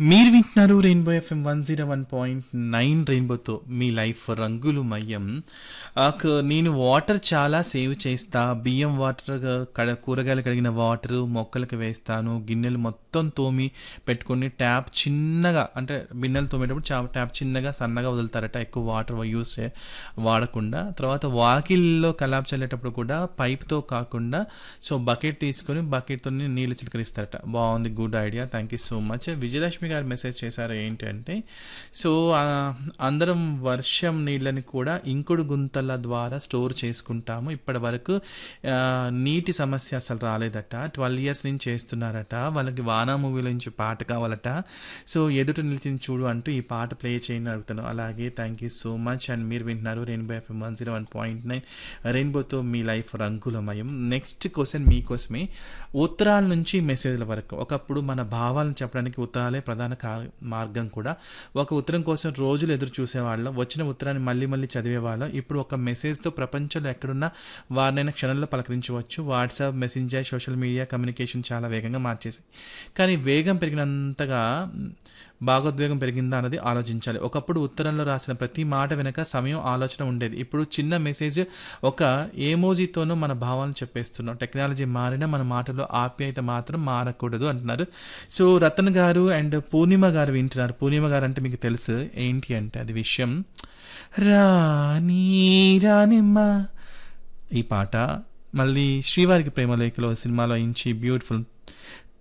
మీరు వింటున్నారు rainbow FM one zero one point nine రెయిన్బోతో మీ లైఫ్ రంగులు మయం ఆక్ నేను వాటర్ చాలా సేవ్ చేస్తా బియ్యం వాటర్ కడ కూరగాయలు కడిగిన వాటర్ మొక్కలకి వేస్తాను గిన్నెలు మొత్తం తోమి పెట్టుకొని ట్యాప్ చిన్నగా అంటే బిన్నెలు తోమేటప్పుడు చా ట్యాప్ చిన్నగా సన్నగా వదులుతారట ఎక్కువ వాటర్ యూస్ చే వాడకుండా తర్వాత వాకిల్లో కలాప్ చల్లేటప్పుడు కూడా పైప్తో కాకుండా సో బకెట్ తీసుకొని బకెట్తో నీళ్ళు చిలకరిస్తారట బాగుంది good idea thank you so much Vijayalakshmi garu message చేశారు ఏంటి అంటే సో ఆ, అందరం వర్షం నీళ్ళని కూడా ఇంకుడు గుంతల ద్వారా స్టోర్ చేసుకుంటాము ఇప్పటి వరకు ఆ, నీటి సమస్య అసలు రాలేదట ట్వెల్వ్ ఇయర్స్ నుంచి చేస్తున్నారట వాళ్ళకి వానా మూవీలో నుంచి పాట కావాలట సో ఎదుట నిలిచింది చూడు అంటూ ఈ పాట ప్లే చేయని అడుగుతాను అలాగే thank you so much and మీరు వింటున్నారు rainbow FM one zero one point nine రెయిన్బోతో మీ లైఫ్ రంగులమయం నెక్స్ట్ క్వశ్చన్ మీకోసమే ఉత్తరాల నుంచి మెసేజ్ల వరకు ఒకప్పుడు మన భావాలను చెప్పడానికి ఉత్తరాలే ప్రధాన కా మార్గం కూడా ఒక ఉత్తరం కోసం రోజులు ఎదురు చూసేవాళ్ళం వచ్చిన ఉత్తరాన్ని మళ్ళీ మళ్ళీ చదివేవాళ్ళం ఇప్పుడు ఒక మెసేజ్తో ప్రపంచంలో ఎక్కడున్నా వారినైనా క్షణంలో పలకరించవచ్చు WhatsApp messenger social media communication చాలా వేగంగా మార్చేసాయి కానీ వేగం పెరిగినంతగా భాగోద్వేగం పెరిగిందా అన్నది ఆలోచించాలి ఒకప్పుడు ఉత్తరంలో రాసిన ప్రతి మాట వెనక సమయం ఆలోచన ఉండేది ఇప్పుడు చిన్న మెసేజ్ ఒక ఏమోజీతోనూ మన భావాలను చెప్పేస్తున్నాం టెక్నాలజీ మారినా మన మాటలో ఆప్యాయత మాత్రం మారకూడదు అంటున్నారు సో రతన్ గారు అండ్ పూర్ణిమ గారు వింటున్నారు పూర్ణిమ గారు అంటే మీకు తెలుసు ఏంటి అంటే అది విషయం రాణి రానిమ్మ ఈ పాట మళ్ళీ శ్రీవారికి ప్రేమలేఖలో సినిమాలో ఇంచి బ్యూటిఫుల్